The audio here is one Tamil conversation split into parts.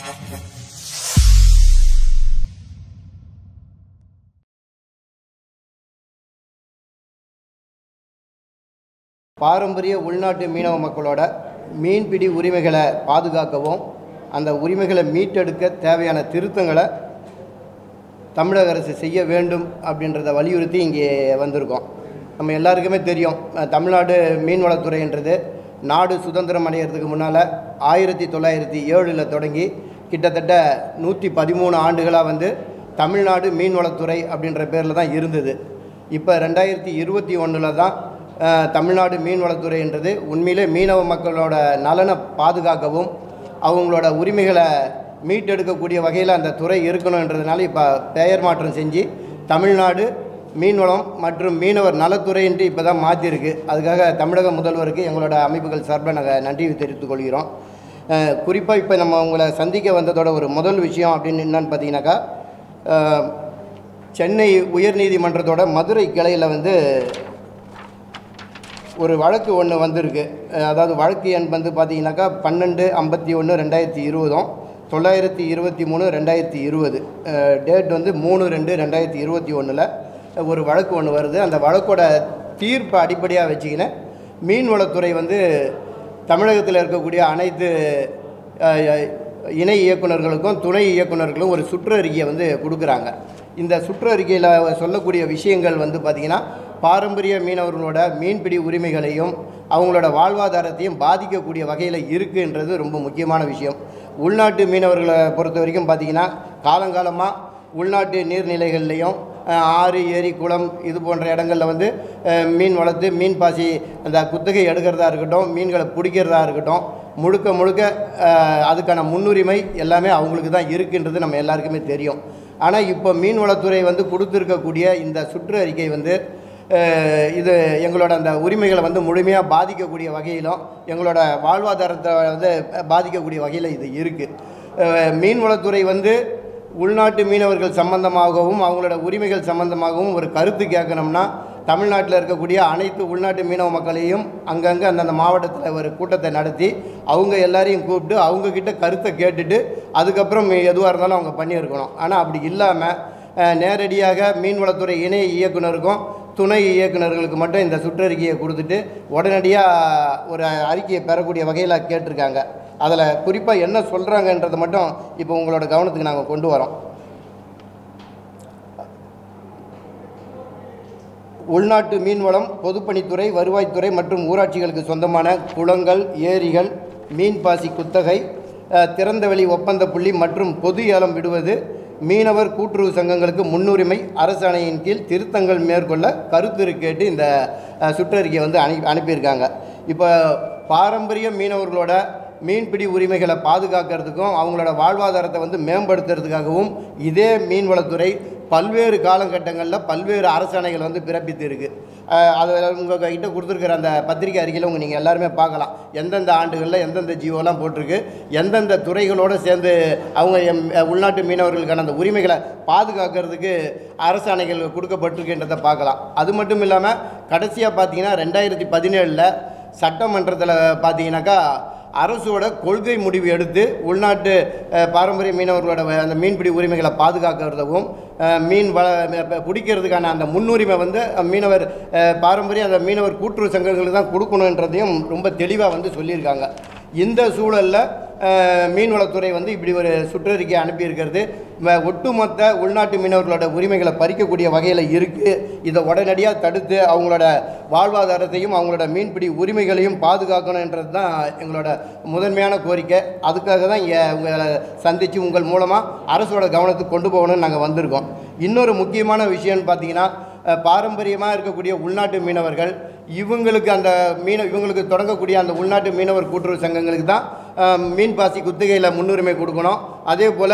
பாரம்பரிய உள்நாட்டு மீனவ மக்களோட மீன்பிடி உரிமைகளை பாதுகாக்கவும் அந்த உரிமைகளை மீட்டெடுக்க தேவையான திருத்தங்களை தமிழக அரசு செய்ய வேண்டும் அப்படின்றத வலியுறுத்தி இங்கே வந்திருக்கோம் நம்ம எல்லாருக்குமே தெரியும் அஹ், தமிழ்நாடு மீன்வளத்துறைன்றது நாடு சுதந்திரம் அடைகிறதுக்கு முன்னால் ஆயிரத்தி தொள்ளாயிரத்தி ஏழில் தொடங்கி கிட்டத்தட்ட நூற்றி பதிமூணு ஆண்டுகளாக வந்து தமிழ்நாடு மீன்வளத்துறை அப்படின்ற பேரில் தான் இருந்தது இப்போ ரெண்டாயிரத்தி இருபத்தி ஒன்றில் தான் அஹ், தமிழ்நாடு மீன்வளத்துறைன்றது உண்மையிலே மீனவ மக்களோட நலனை பாதுகாக்கவும் அவங்களோட உரிமைகளை மீட்டெடுக்கக்கூடிய வகையில் அந்த துறை இருக்கணுன்றதுனால இப்போ பெயர் மாற்றம் செஞ்சு தமிழ்நாடு மீன்வளம் மற்றும் மீனவர் நலத்துறைன்ட்டு இப்போ தான் மாற்றிருக்கு அதுக்காக தமிழக முதல்வருக்கு எங்களோட அமைப்புகள் சார்பாக நாங்கள் நன்றி தெரிவித்துக் கொள்கிறோம் குறிப்பாக இப்போ நம்ம உங்களை சந்திக்க வந்ததோட ஒரு முதல் விஷயம் அப்படின்னு என்னன்னு பார்த்தீங்கன்னாக்கா அஹ், சென்னை உயர்நீதிமன்றத்தோட மதுரை கிளையில் வந்து ஒரு வழக்கு ஒன்று வந்திருக்கு அஹ் அதாவது வழக்கு எண் வந்து பார்த்தீங்கன்னாக்கா பன்னெண்டு ஐம்பத்தி ஒன்று ரெண்டாயிரத்தி இருபதும் தொள்ளாயிரத்தி இருபத்தி மூணு ரெண்டாயிரத்தி இருபது டேட் வந்து மூணு ரெண்டு ரெண்டாயிரத்தி இருபத்தி ஒன்றில் ஒரு வழக்கு ஒன்று வருது அந்த வழக்கோட தீர்ப்பை அடிப்படையாக வச்சுக்கின்னு மீன்வளத்துறை வந்து தமிழகத்தில் இருக்கக்கூடிய அனைத்து அஹ், இணை இயக்குனர்களுக்கும் துணை இயக்குனர்களும் ஒரு சுற்றறிக்கையை வந்து கொடுக்குறாங்க இந்த சுற்றறிக்கையில் சொல்லக்கூடிய விஷயங்கள் வந்து பார்த்திங்கன்னா பாரம்பரிய மீனவர்களோட மீன்பிடி உரிமைகளையும் அவங்களோட வாழ்வாதாரத்தையும் பாதிக்கக்கூடிய வகையில் இருக்குன்றது ரொம்ப முக்கியமான விஷயம் உள்நாட்டு மீனவர்களை பொறுத்த வரைக்கும் பார்த்திங்கன்னா காலங்காலமாக உள்நாட்டு நீர்நிலைகள்லையும் அஹ், ஆறு ஏரி குளம் இது போன்ற இடங்களில் வந்து அஹ், மீன் வளர்த்து மீன் பாசி அந்த குத்தகை எடுக்கிறதா இருக்கட்டும் மீன்களை பிடிக்கிறதா இருக்கட்டும் முழுக்க முழுக்க அஹ், அதுக்கான முன்னுரிமை எல்லாமே அவங்களுக்கு தான் இருக்குன்றது நம்ம எல்லாருக்குமே தெரியும் ஆனால் இப்போ மீன்வளத்துறை வந்து கொடுத்துருக்கக்கூடிய இந்த சுற்று அறிக்கை வந்து அஹ், இது எங்களோட அந்த உரிமைகளை வந்து முழுமையாக பாதிக்கக்கூடிய வகையிலும் எங்களோட வாழ்வாதாரத்தை வந்து பாதிக்கக்கூடிய வகையில் இது இருக்குது மீன்வளத்துறை வந்து உள்நாட்டு மீனவர்கள் சம்பந்தமாகவும் அவங்களோட உரிமைகள் சம்பந்தமாகவும் ஒரு கருத்து கேட்கணும்னா தமிழ்நாட்டில் இருக்கக்கூடிய அனைத்து உள்நாட்டு மீனவ மக்களையும் அங்கங்கே அந்தந்த மாவட்டத்தில் ஒரு கூட்டத்தை நடத்தி அவங்க எல்லாரையும் கூப்பிட்டு அவங்கக்கிட்ட கருத்தை கேட்டுட்டு அதுக்கப்புறம் எதுவாக இருந்தாலும் அவங்க பண்ணியிருக்கணும் ஆனால் அப்படி இல்லாமல் நேரடியாக மீன்வளத்துறை இணை இயக்குனருக்கும் துணை இயக்குனர்களுக்கு மட்டும் இந்த சுற்றறிக்கையை கொடுத்துட்டு உடனடியாக ஒரு அறிக்கையை பெறக்கூடிய வகையில் கேட்டிருக்காங்க அதில் குறிப்பாக என்ன சொல்கிறாங்கன்றதை மட்டும் இப்போ உங்களோட கவனத்துக்கு நாங்கள் கொண்டு வரோம் உள்நாட்டு மீன்வளம் பொதுப்பணித்துறை வருவாய்த்துறை மற்றும் ஊராட்சிகளுக்கு சொந்தமான குளங்கள் ஏரிகள் மீன்பாசி குத்தகை அஹ், திறந்தவெளி ஒப்பந்த புள்ளி மற்றும் பொது ஏலம் விடுவது மீனவர் கூட்டுறவு சங்கங்களுக்கு முன்னுரிமை அரசாணையின் கீழ் திருத்தங்கள் மேற்கொள்ள கருத்துரு கேட்டு இந்த அஹ், சுற்றறிக்கையை வந்து அனு அனுப்பியிருக்காங்க இப்போ பாரம்பரிய மீனவர்களோட மீன்பிடி உரிமைகளை பாதுகாக்கிறதுக்கும் அவங்களோட வாழ்வாதாரத்தை வந்து மேம்படுத்துறதுக்காகவும் இதே மீன்வளத்துறை பல்வேறு காலகட்டங்களில் பல்வேறு அரசாணைகள் வந்து பிறப்பித்து இருக்குது அதில் உங்கள் கிட்ட கொடுத்துருக்கிற அந்த பத்திரிகை அறிக்கையில் உங்கள் நீங்கள் எல்லாருமே பார்க்கலாம் எந்தெந்த ஆண்டுகளில் எந்தெந்த ஜியோலாம் போட்டிருக்கு எந்தெந்த துறைகளோடு சேர்ந்து அவங்க எம் உள்நாட்டு மீனவர்களுக்கான அந்த உரிமைகளை பாதுகாக்கிறதுக்கு அரசாணைகள் கொடுக்கப்பட்டிருக்குன்றதை பார்க்கலாம் அது மட்டும் இல்லாமல் கடைசியாக பார்த்தீங்கன்னா ரெண்டாயிரத்தி பதினேழில் சட்டமன்றத்தில் பார்த்தீங்கன்னாக்கா அரசோட கொள்கை முடிவு எடுத்து உள்நாட்டு அஹ், பாரம்பரிய மீனவர்களோட வ- அந்த மீன்பிடி உரிமைகளை பாதுகாக்கிறதுக்கும் அஹ், மீன் வள ம- பிடிக்கிறதுக்கான அந்த முன்னுரிமை வந்து அஹ், மீனவர் அஹ், பாரம்பரிய அந்த மீனவர் கூட்டுறவு சங்கங்களுக்கு தான் கொடுக்கணுன்றதையும் ரொம்ப தெளிவாக வந்து சொல்லியிருக்காங்க இந்த சூழலில் மீன்வளத்துறை வந்து இப்படி ஒரு சுற்றறிக்கை அனுப்பியிருக்கிறது ம- ஒட்டுமொத்த உள்நாட்டு மீனவர்களோட உரிமைகளை பறிக்கக்கூடிய வகையில் இருக்குது இதை உடனடியாக தடுத்து அவங்களோட வாழ்வாதாரத்தையும் அவங்களோட மீன்பிடி உரிமைகளையும் பாதுகாக்கணுன்றது தான் எங்களோட முதன்மையான கோரிக்கை அதுக்காக தான் இங்கே உங்களை சந்தித்து உங்கள் மூலமாக அரசோட கவனத்துக்கு கொண்டு போகணும்னு நாங்கள் வந்திருக்கோம் இன்னொரு முக்கியமான விஷயம்னு பார்த்தீங்கன்னா பாரம்பரியமாக இருக்கக்கூடிய உள்நாட்டு மீனவர்கள் இவங்களுக்கு அந்த மீன இவங்களுக்கு தொடங்கக்கூடிய அந்த உள்நாட்டு மீனவர் கூட்டுறவு சங்கங்களுக்கு தான் அஹ், மீன் பாசி குத்தகையில் முன்னுரிமை கொடுக்கணும் அதே போல்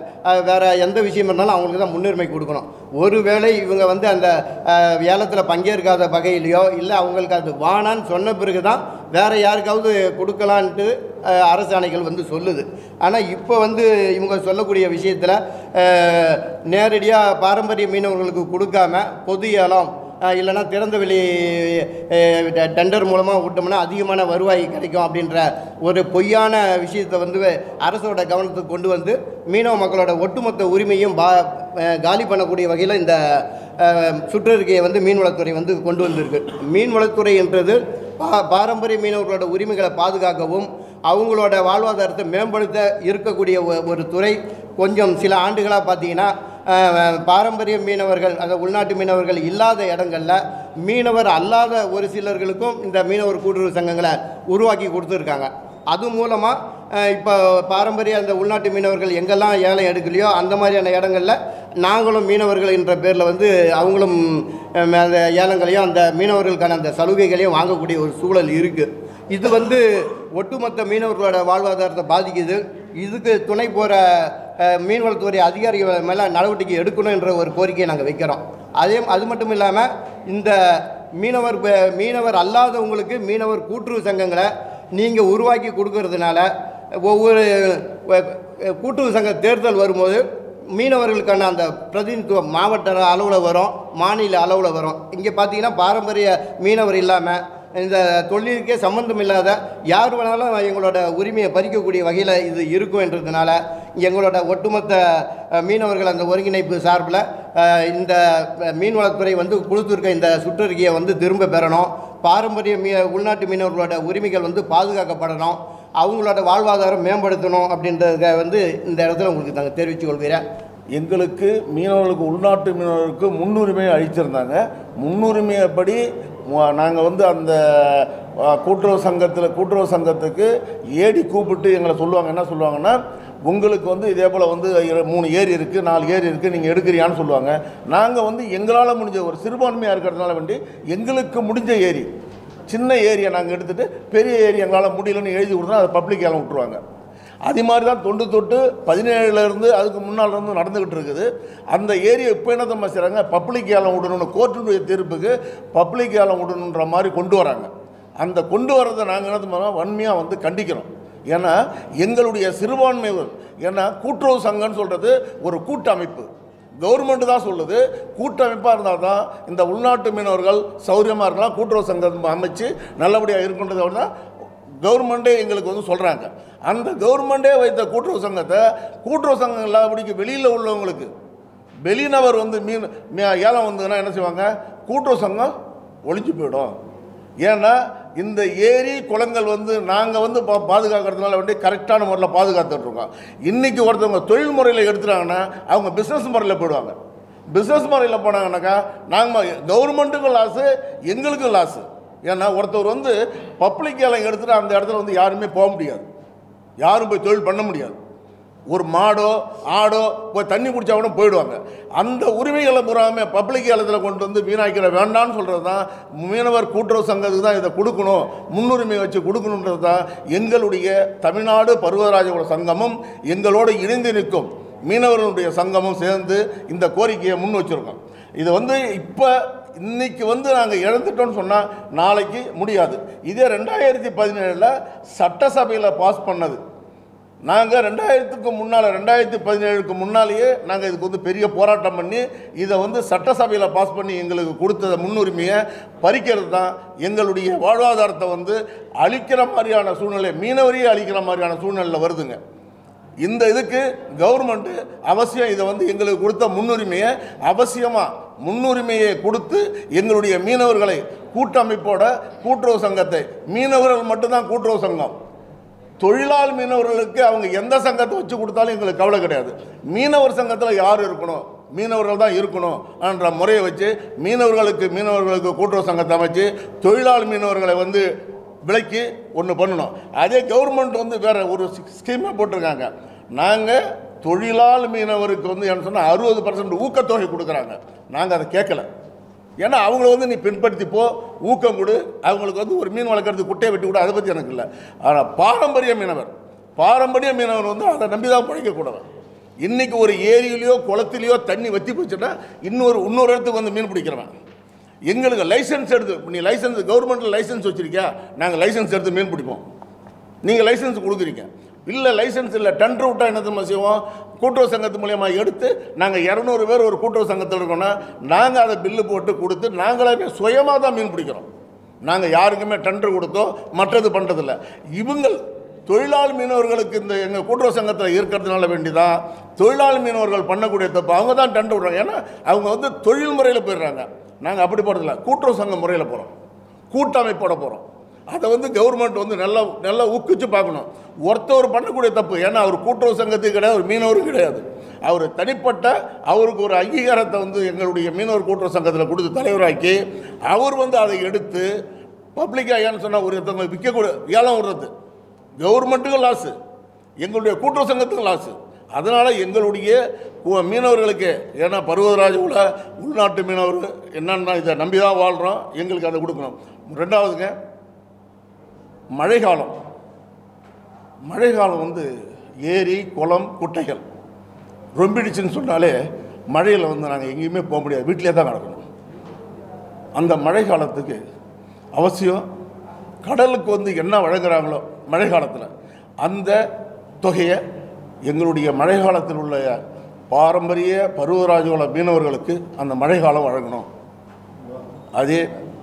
வேறு எந்த விஷயம் இருந்தாலும் அவங்களுக்கு தான் முன்னுரிமை கொடுக்கணும் ஒருவேளை இவங்க வந்து அந்த அஹ், ஏலத்தில் பங்கேற்காத வகையிலையோ இல்லை அவங்களுக்கு அது வானான்னு சொன்ன பிறகு தான் வேறு யாருக்காவது கொடுக்கலான்ட்டு அஹ், அரசாணைகள் வந்து சொல்லுது ஆனால் இப்போ வந்து இவங்க சொல்லக்கூடிய விஷயத்தில் நேரடியாக பாரம்பரிய மீனவர்களுக்கு கொடுக்காம பொது ஏலம் அஹ், இல்லைன்னா திறந்த வெளி அஹ், ட- டெண்டர் மூலமாக விட்டோம்னா அதிகமான வருவாய் கிடைக்கும் அப்படின்ற ஒரு பொய்யான விஷயத்தை வந்து அரசோட கவனத்துக்கு கொண்டு வந்து மீனவ மக்களோட ஒட்டுமொத்த உரிமையும் பா அஹ், காலி பண்ணக்கூடிய வகையில் இந்த அஹ், சுற்றறிக்கையை வந்து மீன்வளத்துறை வந்து கொண்டு வந்திருக்கு மீன்வளத்துறை என்றது பா பாரம்பரிய மீனவர்களோட உரிமைகளை பாதுகாக்கவும் அவங்களோட வாழ்வாதாரத்தை மேம்படுத்த இருக்கக்கூடிய ஒ- ஒரு துறை கொஞ்சம் சில ஆண்டுகளாக பார்த்தீங்கன்னா அஹ், பாரம்பரிய மீனவர்கள் அந்த உள்நாட்டு மீனவர்கள் இல்லாத இடங்களில் மீனவர் அல்லாத ஒரு சிலர்களுக்கும் இந்த மீனவர் கூட்டுறவு சங்கங்களை உருவாக்கி கொடுத்துருக்காங்க அது மூலமாக இப்போ பாரம்பரிய அந்த உள்நாட்டு மீனவர்கள் எங்கெல்லாம் ஏலம் எடுக்கலையோ அந்த மாதிரியான இடங்களில் நாங்களும் மீனவர்கள் என்ற பேரில் வந்து அவங்களும் அஹ், அந்த ஏலங்களையும் அந்த மீனவர்களுக்கான அந்த சலுகைகளையும் வாங்கக்கூடிய ஒரு சூழல் இருக்குது இது வந்து ஒட்டுமொத்த மீனவர்களோட வாழ்வாதாரத்தை பாதிக்குது இதுக்கு துணை போகிற மீன்வளத்துறை அதிகாரிகள் மேலே நடவடிக்கை எடுக்கணும் என்ற ஒரு கோரிக்கையை நாங்கள் வைக்கிறோம் அதே அது மட்டும் இல்லாமல் இந்த மீனவர் ப- மீனவர் அல்லாதவங்களுக்கு மீனவர் கூட்டுறவு சங்கங்களை நீங்கள் உருவாக்கி கொடுக்கறதுனால ஒவ்வொரு வ- கூட்டுறவு சங்க தேர்தல் வரும்போது மீனவர்களுக்கான அந்த பிரதிநிதித்துவம் மாவட்ட அளவில் வரும் மாநில அளவில் வரும் இங்கே பார்த்தீங்கன்னா பாரம்பரிய மீனவர் இல்லாமல் இந்த தொழிலுக்கே சம்பந்தம் இல்லாத யார் வேணாலும் எங்களோட உரிமையை பறிக்கக்கூடிய வகையில் இது இருக்கும் என்றதுனால எங்களோட ஒட்டுமொத்த அஹ், மீனவர்கள் அந்த ஒருங்கிணைப்பு சார்பில் அஹ், இந்த அஹ், மீன்வளத்துறை வந்து கொடுத்துருக்க இந்த சுற்றறிக்கையை வந்து திரும்ப பெறணும் பாரம்பரிய மீ உள்நாட்டு மீனவர்களோட உரிமைகள் வந்து பாதுகாக்கப்படணும் அவங்களோட வாழ்வாதாரம் மேம்படுத்தணும் அப்படின்றத வந்து இந்த இடத்துல உங்களுக்கு நாங்கள் தெரிவித்துக் கொள்கிறேன் எங்களுக்கு மீனவர்களுக்கு உள்நாட்டு மீனவர்களுக்கு முன்னுரிமை அளிச்சிருந்தாங்க முன்னுரிமையப்படி நாங்கள் வந்து அந்த அ, கூட்டுறவு சங்கத்தில் கூட்டுறவு சங்கத்துக்கு ஏடி கூப்பிட்டு எங்களை சொல்லுவாங்க என்ன சொல்லுவாங்கன்னா உங்களுக்கு வந்து இதே போல் வந்து இர- மூணு ஏரி இருக்குது நாலு ஏரி இருக்குது நீங்கள் எடுக்கிறியான்னு சொல்லுவாங்க நாங்கள் வந்து எங்களால் முடிஞ்ச ஒரு சிறுபான்மையாக இருக்கிறதுனால வேண்டி எங்களுக்கு முடிஞ்ச ஏரி சின்ன ஏரியை நாங்கள் எடுத்துகிட்டு பெரிய ஏரி எங்களால் முடியலன்னு எழுதி கொடுத்தா அதை பப்ளிக் ஏலம் விட்டுருவாங்க அது மாதிரி தான் தொண்டு தொட்டு பதினேழுலேருந்து அதுக்கு முன்னால் இருந்து நடந்துக்கிட்டு இருக்குது அந்த ஏரியை இப்போ என்ன நம்ம செய்கிறாங்க பப்ளிக் ஏலம் விடணும்னு கோர்ட்டுடைய தீர்ப்புக்கு பப்ளிக் ஏலம் விடணுன்ற மாதிரி கொண்டு வராங்க அந்த கொண்டு வரதை நாங்கள் என்ன பண்ணுறோம் வன்மையாக வந்து கண்டிக்கிறோம் ஏன்னா எங்களுடைய சிறுபான்மை ஏன்னா கூட்டுறவு சங்கம்னு சொல்கிறது ஒரு கூட்டமைப்பு கவர்மெண்ட் தான் சொல்லுது கூட்டமைப்பாக இருந்தால் தான் இந்த உள்நாட்டு மீனவர்கள் சௌரியமாக இருக்கலாம் கூட்டுறவு சங்கம் அமைச்சு நல்லபடியாக இருக்குன்றதை விட கவர்மெண்ட்டே எங்களுக்கு வந்து சொல்கிறாங்க அந்த கவர்மெண்ட்டே வைத்த கூட்டுறவு சங்கத்தை கூட்டுறவு சங்கம் இல்லாதபடிக்கு வெளியில் உள்ளவங்களுக்கு வெளிநபர் வந்து மீன் மீ- ஏலம் வந்ததுன்னா என்ன செய்வாங்க கூட்டுறவு சங்கம் ஒழிஞ்சு போயிடும் ஏன்னா இந்த ஏரி குளங்கள் வந்து நாங்கள் வந்து பா பாதுகாக்கிறதுனால வேண்டி கரெக்டான முறையில் பாதுகாத்துட்ருக்கோம் இன்றைக்கி ஒருத்தவங்க தொழில் முறையில் எடுத்துட்டாங்கன்னா அவங்க பிஸ்னஸ் முறையில் போயிடுவாங்க பிஸ்னஸ் முறையில் போனாங்கன்னாக்கா நாங்கள் கவர்மெண்ட்டுக்கும் லாஸு எங்களுக்கும் லாஸு ஏன்னா ஒருத்தர் வந்து பப்ளிக் ஏலம் எடுத்துட்டு அந்த இடத்துல வந்து யாருமே போக முடியாது யாரும் போய் தொழில் பண்ண முடியாது ஒரு மாடோ ஆடோ போய் தண்ணி குடிச்சா கூட போயிடுவாங்க அந்த உரிமைகளை பூராமே பப்ளிக் ஏலத்தில் கொண்டு வந்து வீணாக்கிற வேண்டாம்னு சொல்கிறது தான் மீனவர் கூட்டுறவு சங்கத்துக்கு தான் இதை கொடுக்கணும் முன்னுரிமை வச்சு கொடுக்கணுன்றது தான் எங்களுடைய தமிழ்நாடு பருவராஜோட சங்கமும் எங்களோடு இணைந்து நிற்கும் மீனவர்களுடைய சங்கமும் சேர்ந்து இந்த கோரிக்கையை முன் வச்சுருக்கோம் இது வந்து இப்போ இன்னைக்கு வந்து நாங்கள் இழந்துட்டோம்னு சொன்னால் நாளைக்கு முடியாது இதே ரெண்டாயிரத்தி பதினேழில் சட்டசபையில் பாஸ் பண்ணது நாங்கள் ரெண்டாயிரத்துக்கு முன்னால் ரெண்டாயிரத்தி பதினேழுக்கு முன்னாலேயே நாங்கள் இதுக்கு வந்து பெரிய போராட்டம் பண்ணி இதை வந்து சட்டசபையில் பாஸ் பண்ணி எங்களுக்கு கொடுத்த முன்னுரிமையை பறிக்கிறது தான் எங்களுடைய வாழ்வாதாரத்தை வந்து அழிக்கிற மாதிரியான சூழ்நிலை மீனவரையே அழிக்கிற மாதிரியான சூழ்நிலை வருதுங்க இந்த இதுக்கு கவர்மெண்ட்டு அவசியம் இதை வந்து எங்களுக்கு கொடுத்த முன்னுரிமையை அவசியமாக முன்னுரிமையை கொடுத்து எங்களுடைய மீனவர்களை கூட்டமைப்போட கூட்டுறவு சங்கத்தை மீனவர்கள் மட்டும்தான் கூட்டுறவு சங்கம் தொழிலாளர் மீனவர்களுக்கு அவங்க எந்த சங்கத்தை வச்சு கொடுத்தாலும் எங்களுக்கு கவலை கிடையாது மீனவர் சங்கத்தில் யார் இருக்கணும் மீனவர்கள் தான் இருக்கணும் என்ற முறையை வச்சு மீனவர்களுக்கு மீனவர்களுக்கு கூட்டுறவு சங்கத்தை அமைச்சு தொழிலாளர் மீனவர்களை வந்து விலைக்கு ஒன்று பண்ணணும் அதே கவர்மெண்ட் வந்து வேற ஒரு ஸ்கீமை போட்டிருக்காங்க நாங்கள் தொழிலாளர் மீனவருக்கு வந்து என்ன சொன்னால் அறுபது பர்சன்ட் ஊக்கத்தொகை கொடுக்குறாங்க நாங்கள் அதை கேட்கல ஏன்னா அவங்கள வந்து நீ பின்பற்றி போ ஊக்கம் கொடு அவங்களுக்கு வந்து ஒரு மீன் வளர்க்குறதுக்கு குட்டையை வெட்டி கூட அதை பற்றி எனக்கு இல்லை ஆனால் பாரம்பரிய மீனவர் பாரம்பரிய மீனவர் வந்து அதை நம்பி தான் பிழைக்கக்கூடாது இன்னைக்கு ஒரு ஏரியிலையோ குளத்திலையோ தண்ணி வத்தி போச்சுன்னா இன்னொரு இன்னொரு இடத்துக்கு வந்து மீன் பிடிக்கிறவன் எங்களுக்கு லைசன்ஸ் எடுத்து நீ லைசன்ஸ் கவர்மெண்ட்டில் லைசன்ஸ் வச்சுருக்கியா நாங்கள் லைசன்ஸ் எடுத்து மீன் பிடிப்போம் நீங்கள் லைசன்ஸ் கொடுக்குறீங்க இல்லை லைசன்ஸ் இல்லை டெண்டர் விட்டா என்ன தெரியுமா செய்வோம் கூட்டுறவு சங்கத்து மூலியமாக எடுத்து நாங்கள் இரநூறு பேர் ஒரு கூட்டுறவு சங்கத்தில் இருக்கோம்னா நாங்கள் அதை பில்லு போட்டு கொடுத்து நாங்களே சுயமாக தான் மீன் பிடிக்கிறோம் நாங்கள் யாருக்குமே டெண்டர் கொடுத்தோ மற்றது பண்ணுறதில்ல இவங்கள் தொழிலாளி மீனவர்களுக்கு இந்த எங்கள் கூட்டுறவு சங்கத்தில் இருக்கிறதுனால வேண்டிதான் தொழிலாளி மீனவர்கள் பண்ணக்கூடிய தப்பு அவங்க தான் டெண்டர் விடுறாங்க ஏன்னா அவங்க வந்து தொழில் முறையில் போயிடுறாங்க நாங்கள் அப்படி போகிறதில்ல கூட்டுறவு சங்க முறையில் போகிறோம் கூட்டமைப்போட போகிறோம் அதை வந்து கவர்மெண்ட் வந்து நல்லா நல்லா ஊக்குவிச்சு பார்க்கணும் ஒருத்தவர் பண்ணக்கூடிய தப்பு ஏன்னா அவர் கூட்டுறவு சங்கத்துக்கு கிடையாது ஒரு மீனவரும் கிடையாது அவர் தனிப்பட்ட அவருக்கு ஒரு அங்கீகாரத்தை வந்து எங்களுடைய மீனவர் கூட்டுறவு சங்கத்தில் கொடுத்து தலைவராக்கி அவர் வந்து அதை எடுத்து பப்ளிக்காக ஏன்னு சொன்னால் ஒரு ஒருத்தவங்க விற்கக்கூடிய ஏலம் விடுறது கவர்மெண்ட்டுக்கும் லாஸு எங்களுடைய கூட்டுறவு சங்கத்துக்கும் லாஸு அதனால் எங்களுடைய கு- மீனவர்களுக்கு ஏன்னா பருவதராஜுல உள்நாட்டு மீனவர் என்னன்னா இதை நம்பி தான் வாழ்கிறோம் எங்களுக்கு அதை கொடுக்கணும் ரெண்டாவதுங்க மழைக்காலம் மழைக்காலம் வந்து ஏரி குளம் குட்டைகள் ரொம்பிடுச்சுன்னு சொன்னாலே மழையில் வந்து நாங்கள் எங்கேயுமே போக முடியாது வீட்டிலே தான் கிடக்கணும் அந்த மழை காலத்துக்கு அவசியம் கடலுக்கு வந்து என்ன வழங்குறாங்களோ மழை காலத்தில் அந்த தொகையை எங்களுடைய மழை காலத்தில் உள்ள பாரம்பரிய பருவராஜோல மீனவர்களுக்கு அந்த மழை காலம் வழங்கணும் அதே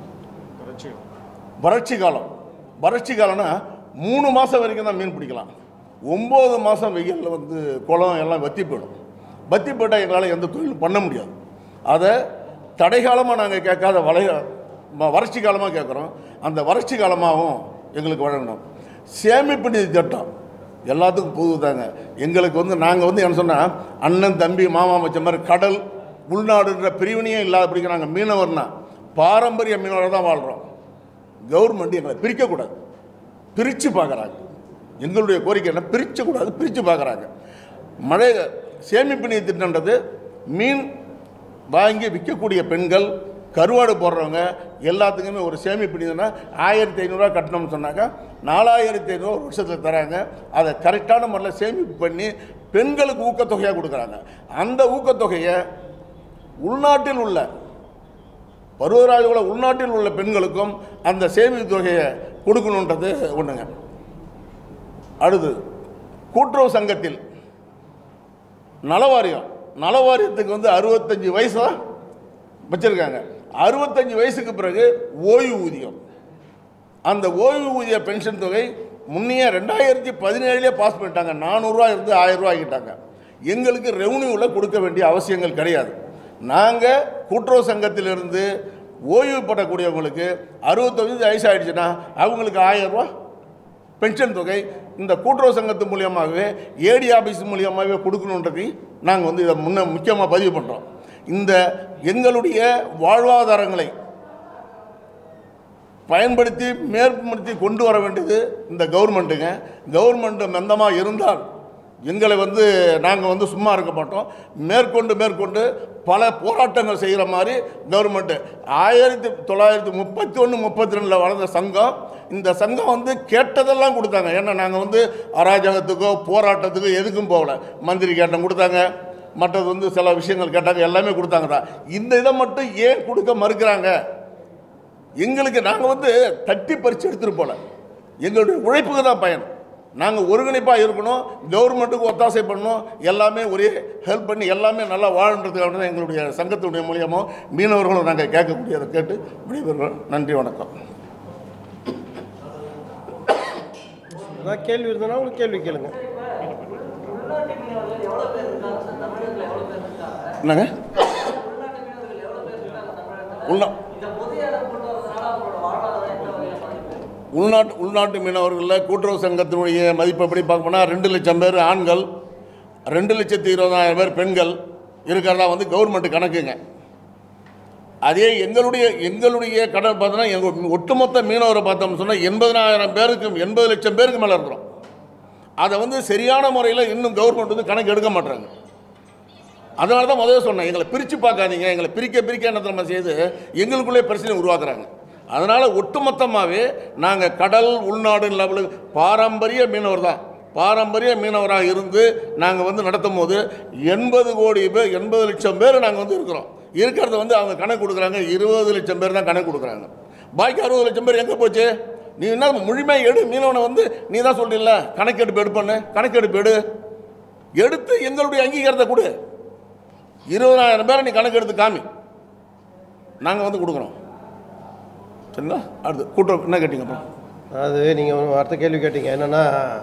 வறட்சி காலம் வறட்சி காலம்னா மூணு மாதம் வரைக்கும் தான் மீன் பிடிக்கலாம் ஒம்பது மாதம் வெயிலில் வந்து குளம் எல்லாம் வத்தி போயிடும் வத்தி போயிட்டால் எங்களால் எந்த தொழிலும் பண்ண முடியாது அதை தடைகாலமாக நாங்கள் கேட்காத வளைய ம- வறட்சி காலமாக கேட்குறோம் அந்த வறட்சி காலமாகவும் எங்களுக்கு வழங்கணும் சேமிப்பு நிதி திட்டம் எல்லாத்துக்கும் பொது தாங்க எங்களுக்கு வந்து நாங்கள் வந்து என்ன சொன்னால் அண்ணன் தம்பி மாமா மச்ச மாதிரி கடல் உள்நாடுன்ற பிரிவினையே இல்லாதபடிக்கு நாங்கள் மீனவர்னா பாரம்பரிய மீனவராக தான் வாழ்கிறோம் கவர்மெண்ட் எங்களை பிரிக்கக்கூடாது பிரித்து பார்க்குறாங்க எங்களுடைய கோரிக்கை என்ன பிரிக்கக்கூடாது பிரித்து பார்க்குறாங்க மழை சேமிப்பு நிதி திட்டம்ன்றது மீன் வாங்கி விற்கக்கூடிய பெண்கள் கருவாடு போடுறவங்க எல்லாத்துக்குமே ஒரு சேமிப்பு நிதினா ஆயிரத்தி ஐநூறுரூவா கட்டணும்னு சொன்னாக்கா நாலாயிரத்தி ஐநூறுவா ஒரு வருஷத்தில் தராங்க அதை கரெக்டான முறையில் சேமிப்பு பண்ணி பெண்களுக்கு ஊக்கத்தொகையாக கொடுக்குறாங்க அந்த ஊக்கத்தொகையை உள்நாட்டில் உள்ள பருவராஜகுல உள்நாட்டில் உள்ள பெண்களுக்கும் அந்த சேமிப்பு தொகையை கொடுக்கணுன்றது ஒன்றுங்க அடுத்து கூட்டுறவு சங்கத்தில் நலவாரியம் நலவாரியத்துக்கு வந்து அறுபத்தஞ்சு வயசு தான் வச்சுருக்காங்க அறுபத்தஞ்சு வயசுக்கு பிறகு ஓய்வு ஊதியம் அந்த ஓய்வு ஊதிய பென்ஷன் தொகை முன்னையே ரெண்டாயிரத்தி பதினேழுலேயே பாஸ் பண்ணிட்டாங்க நானூறுரூவா இருந்து ஆயிரம் ஆகிட்டாங்க எங்களுக்கு ரெவன்யூவில் கொடுக்க வேண்டிய அவசியங்கள் கிடையாது நாங்கள் கூட்டுறவு சங்கத்திலிருந்து ஓய்வு பெறக்கூடியவங்களுக்கு அறுபத்தஞ்சு வயசு ஆயிடுச்சுன்னா அவங்களுக்கு ஆயிரம் ரூபாய் பென்ஷன் தொகை இந்த கூட்டுறவு சங்கத்து மூலியமாகவே ஏடி ஆஃபீஸ் மூலியமாகவே கொடுக்கணுன்றதை நாங்கள் வந்து இதை முன்ன முக்கியமாக பதிவு பண்ணுறோம் இந்த எங்களுடைய வாழ்வாதாரங்களை பயன்படுத்தி மேற்படுத்தி கொண்டு வர வேண்டியது இந்த கவர்மெண்ட்டுங்க கவர்மெண்ட் மந்தமாக இருந்தால் எங்களை வந்து நாங்கள் வந்து சும்மா இருக்க மாட்டோம் மேற்கொண்டு மேற்கொண்டு பல போராட்டங்கள் செய்கிற மாதிரி கவர்மெண்ட்டு ஆயிரத்தி தொள்ளாயிரத்தி முப்பத்தி ஒன்று முப்பத்தி ரெண்டில் வளர்ந்த சங்கம் இந்த சங்கம் வந்து கேட்டதெல்லாம் கொடுத்தாங்க ஏன்னா நாங்கள் வந்து அராஜகத்துக்கோ போராட்டத்துக்கோ எதுக்கும் போகல மந்திரி கேட்டம் கொடுத்தாங்க மற்றது வந்து சில விஷயங்கள் கேட்டாங்க எல்லாமே கொடுத்தாங்க தான் இந்த இதை மட்டும் ஏன் கொடுக்க மறுக்கிறாங்க எங்களுக்கு நாங்கள் வந்து தட்டி பறித்து எடுத்துகிட்டு போல எங்களுடைய உழைப்புக்கு தான் பயன் நாங்கள் ஒருங்கிணைப்பாக இருக்கணும் கவர்மெண்ட்டுக்கு ஒத்தாசை பண்ணணும் எல்லாமே ஒரே ஹெல்ப் பண்ணி எல்லாமே நல்லா வாழன்றதுக்காக தான் எங்களுடைய சங்கத்தினுடைய மூலியமோ மீனவர்களும் நாங்கள் கேட்கக்கூடியதை கேட்டு விடைபெறுகிறோம் நன்றி வணக்கம் ஏதாவது கேள்வி இருந்ததுன்னா உங்களுக்கு கேள்வி கேளுங்க என்னங்க உள்நா உள்நாட்டு உள்நாட்டு மீனவர்களில் கூட்டுறவு சங்கத்தினுடைய மதிப்பு எப்படி பார்க்கணும்னா ரெண்டு லட்சம் பேர் ஆண்கள் ரெண்டு லட்சத்தி இருபதாயிரம் பேர் பெண்கள் இருக்கிறதா வந்து கவர்மெண்ட் கணக்குங்க அதே எங்களுடைய எங்களுடைய கடல் பார்த்தோன்னா எங்கள் ஒட்டுமொத்த மீனவரை பார்த்தோம்னு சொன்னால் எண்பதனாயிரம் பேருக்கு எண்பது லட்சம் பேருக்கு மேலே இருக்கிறோம் அதை வந்து சரியான முறையில் இன்னும் கவர்மெண்ட் வந்து கணக்கு எடுக்க மாட்டாங்க அதனால தான் முதல்ல சொன்னேன் எங்களை பிரித்து பார்க்காதீங்க எங்களை பிரிக்க பிரிக்க என்ன நம்ம செய்து எங்களுக்குள்ளே பிரச்சனை உருவாக்குறாங்க அதனால் ஒட்டுமொத்தமாகவே நாங்கள் கடல் உள்நாடு லெவலுக்கு பாரம்பரிய மீனவர் தான் பாரம்பரிய மீனவராக இருந்து நாங்கள் வந்து நடத்தும் போது எண்பது கோடி பேர் எண்பது லட்சம் பேர் நாங்கள் வந்து இருக்கிறோம் இருக்கிறத வந்து அவங்க கணக்கு கொடுக்குறாங்க இருபது லட்சம் பேர் தான் கணக்கு கொடுக்குறாங்க பாக்கி அறுபது லட்சம் பேர் எங்கே போச்சு நீ என்ன முழுமையாக எடு மீனவனை வந்து நீ தான் சொல்றீல்ல கணக்கெடுப்பு எடுப்பண்ணு கணக்கெடுப்பு எடு எடுத்து எங்களுடைய அங்கீகாரத்தை கொடு இருபதாயிரம் பேரை நீ கணக்கெடுத்து காமி நாங்கள் வந்து கொடுக்குறோம் சரிங்களா அடுத்து கூட்டம் என்ன கேட்டீங்க அப்புறம் அது நீங்கள் அடுத்த கேள்வி கேட்டீங்க என்னென்னா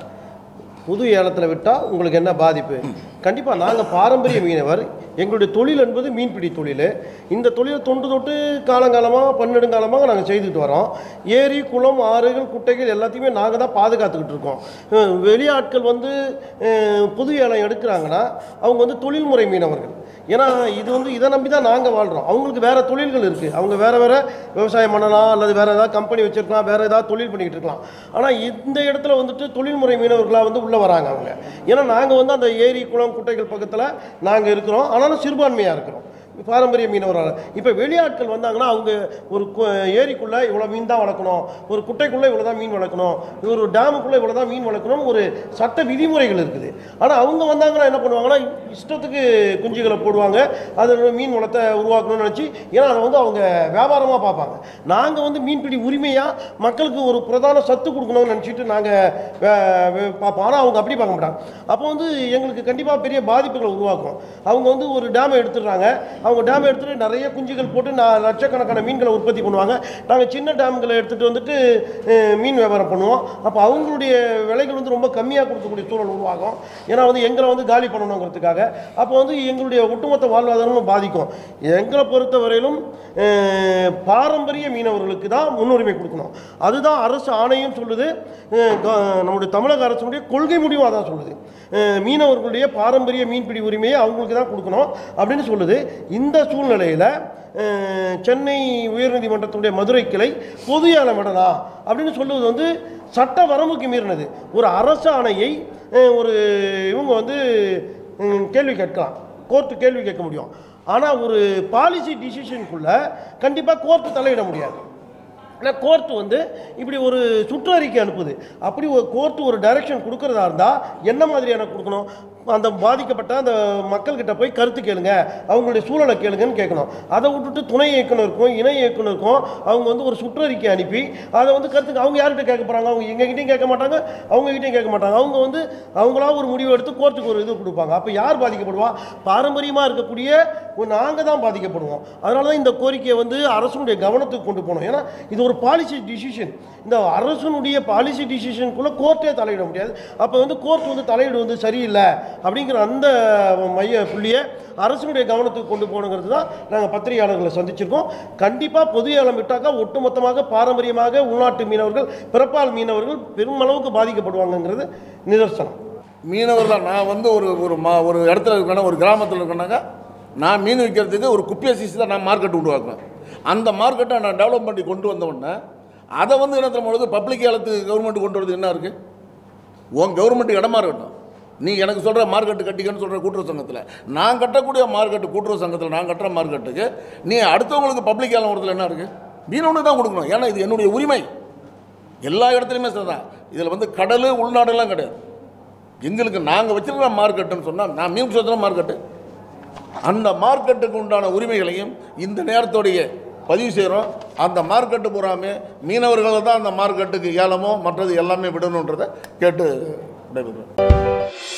புது ஏலத்தில் விட்டால் உங்களுக்கு என்ன பாதிப்பு கண்டிப்பாக நாங்கள் பாரம்பரிய மீனவர் எங்களுடைய தொழில் என்பது மீன்பிடி தொழில் இந்த தொழிலை தொன்று தொட்டு காலங்காலமாக பன்னெடுங்காலமாக நாங்கள் செய்துக்கிட்டு வரோம் ஏரி குளம் ஆறுகள் குட்டைகள் எல்லாத்தையுமே நாங்கள் தான் பாதுகாத்துக்கிட்டு இருக்கோம் அஹ் வெளியாட்கள் வந்து அஹ், புது ஏலம் எடுக்கிறாங்கன்னா அவங்க வந்து தொழில்முறை மீனவர்கள் ஏன்னா இது வந்து இதை நம்பி தான் நாங்கள் வாழ்கிறோம் அவங்களுக்கு வேறு தொழில்கள் இருக்குது அவங்க வேறு வேறு விவசாயம் பண்ணலாம் அல்லது வேறு ஏதாவது கம்பெனி வச்சுருக்கலாம் வேறு ஏதாவது தொழில் பண்ணிக்கிட்டு இருக்கலாம் ஆனால் இந்த இடத்துல வந்துட்டு தொழில்முறை மீனவர்களாக வந்து உள்ளே வராங்க அவங்க ஏன்னா நாங்கள் வந்து அந்த ஏரி குளம் குட்டைகள் பக்கத்தில் நாங்கள் இருக்கிறோம் ஆனாலும் சிறுபான்மையாக இருக்கிறோம் பாரம்பரிய மீனவரால் இப்போ வெளியாட்கள் வந்தாங்கன்னா அவங்க ஒரு கு- ஏரிக்குள்ளே இவ்வளோ மீன் தான் வளர்க்கணும் ஒரு குட்டைக்குள்ளே இவ்வளோ தான் மீன் வளர்க்கணும் ஒரு டேமுக்குள்ளே இவ்வளோ தான் மீன் வளர்க்கணும்னு ஒரு சட்ட விதிமுறைகள் இருக்குது ஆனால் அவங்க வந்தாங்கன்னா என்ன பண்ணுவாங்கன்னா இஷ்டத்துக்கு குஞ்சுகளை போடுவாங்க அது மீன் வளத்தை உருவாக்கணும்னு நினச்சி ஏன்னா அதை வந்து அவங்க வியாபாரமாக பார்ப்பாங்க நாங்கள் வந்து மீன்பிடி உரிமையாக மக்களுக்கு ஒரு பிரதான சத்து கொடுக்கணும்னு நினச்சிட்டு நாங்கள் பார்ப்போம் ஆனால் அவங்க அப்படி பார்க்க மாட்டாங்க அப்போ வந்து எங்களுக்கு கண்டிப்பாக பெரிய பாதிப்புகளை உருவாக்கும் அவங்க வந்து ஒரு டேமை எடுத்துடுறாங்க அவங்க டேமை எடுத்துட்டு நிறைய குஞ்சுகள் போட்டு நான் லட்சக்கணக்கான மீன்களை உற்பத்தி பண்ணுவாங்க நாங்கள் சின்ன டேம்களை எடுத்துகிட்டு வந்துட்டு அஹ், மீன் வியாபாரம் பண்ணுவோம் அப்போ அவங்களுடைய விலைகள் வந்து ரொம்ப கம்மியாக கொடுக்கக்கூடிய சூழல் உருவாகும் ஏன்னா வந்து எங்களை வந்து காலி பண்ணணுங்கிறதுக்காக அப்போ வந்து எங்களுடைய ஒட்டுமொத்த வாழ்வாதாரமும் பாதிக்கும் எங்களை பொறுத்தவரையிலும் அஹ், பாரம்பரிய மீனவர்களுக்கு தான் முன்னுரிமை கொடுக்கணும் அதுதான் அரசு ஆணையம் சொல்லுது அஹ், க- நம்முடைய தமிழக அரசுடைய கொள்கை முடிவும் அதான் சொல்லுது அஹ், மீனவர்களுடைய பாரம்பரிய மீன்பிடி உரிமையை அவங்களுக்கு தான் கொடுக்கணும் அப்படின்னு சொல்லுது இந்த சூழ்நிலையில் அஹ், சென்னை உயர்நீதிமன்றத்துடைய மதுரை கிளை பொது ஏலம் விடலாம் அப்படின்னு சொல்லுவது வந்து சட்ட வரம்புக்கு மீறினது ஒரு அரசு ஆணையை அஹ், ஒரு இவங்க வந்து ம், கேள்வி கேட்கலாம் கோர்ட்டு கேள்வி கேட்க முடியும் ஆனால் ஒரு பாலிசி டிசிஷனுக்குள்ளே கண்டிப்பாக கோர்ட்டு தலையிட முடியாது ஆனால் கோர்ட்டு வந்து இப்படி ஒரு சுற்றறிக்கை அனுப்புது அப்படி ஒரு கோர்ட்டு ஒரு டைரக்ஷன் கொடுக்கறதா இருந்தால் என்ன மாதிரியான கொடுக்கணும் அந்த பாதிக்கப்பட்ட அந்த மக்கள்கிட்ட போய் கருத்து கேளுங்க அவங்களுடைய சூழலை கேளுங்கன்னு கேட்கணும் அதை விட்டுட்டு துணை இயக்குனருக்கும் இணை இயக்குனருக்கும் அவங்க வந்து ஒரு சுற்றறிக்கை அனுப்பி அதை வந்து கருத்துக்கு அவங்க யார்கிட்ட கேட்க போகிறாங்க அவங்க எங்ககிட்டயும் கேட்க மாட்டாங்க அவங்ககிட்டயும் கேட்க மாட்டாங்க அவங்க வந்து அவங்களா ஒரு முடிவு எடுத்து கோர்ட்டுக்கு ஒரு இது கொடுப்பாங்க அப்போ யார் பாதிக்கப்படுவா பாரம்பரியமாக இருக்கக்கூடிய நாங்கள் தான் பாதிக்கப்படுவோம் அதனால தான் இந்த கோரிக்கையை வந்து அரசுடைய கவனத்துக்கு கொண்டு போகணும் ஏன்னா இது ஒரு பாலிசி டிசிஷன் இந்த அரசனுடைய பாலிசி டிசிஷனுக்குள்ளே கோர்ட்டே தலையிட முடியாது அப்போ வந்து கோர்ட் வந்து தலையிடு வந்து சரியில்லை அப்படிங்கிற அந்த மைய புள்ளியை அரசனுடைய கவனத்துக்கு கொண்டு போகணுங்கிறது தான் நாங்கள் பத்திரிகையாளர்களை சந்திச்சிருக்கோம் கண்டிப்பாக பொது ஏலம் விட்டாக்கா ஒட்டுமொத்தமாக பாரம்பரியமாக உள்நாட்டு மீனவர்கள் பிறப்பால் மீனவர்கள் பெருமளவுக்கு பாதிக்கப்படுவாங்கங்கிறது நிதர்சனம் மீனவர் தான் நான் வந்து ஒரு ஒரு மா ஒரு இடத்துல இருக்கேன்னா ஒரு கிராமத்தில் இருக்கேனாக்கா நான் மீன் விற்கிறதுக்கு ஒரு குப்பியை சீசி தான் நான் மார்க்கெட் உருவாக்குவேன் அந்த மார்க்கெட்டை நான் டெவலப் பண்ணி கொண்டு வந்த உடனே அதை வந்து என்ன பொழுது பப்ளிக் ஏலத்துக்கு கவர்மெண்ட் கொண்டு வரது என்ன இருக்குது உன் கவர்மெண்ட் இடமா இருக்கட்டும் நீ எனக்கு சொல்கிற மார்க்கெட்டு கட்டிக்கன்னு சொல்கிற கூட்டுறவு சங்கத்தில் நான் கட்டக்கூடிய மார்க்கெட்டு கூட்டுறவு சங்கத்தில் நான் கட்டுற மார்க்கெட்டுக்கு நீ அடுத்தவங்களுக்கு பப்ளிக் ஏலம் வரதுல என்ன இருக்குது மீனவனுக்கு தான் கொடுக்கணும் ஏன்னா இது என்னுடைய உரிமை எல்லா இடத்துலையுமே சரிதான் இதில் வந்து கடல் உள்நாடெல்லாம் கிடையாது எங்களுக்கு நாங்கள் வச்சிருக்கிற மார்க்கெட்டுன்னு சொன்னால் நான் மீன் சொல்கிற மார்க்கெட்டு அந்த மார்க்கெட்டுக்கு உண்டான உரிமைகளையும் இந்த நேரத்தோடைய பதிவு செய்கிறோம் அந்த மார்க்கெட்டு பூராமே மீனவர்களை தான் அந்த மார்க்கெட்டுக்கு ஏலமோ மற்றது எல்லாமே விடணுன்றதை கேட்டு விடைபெறுறோம்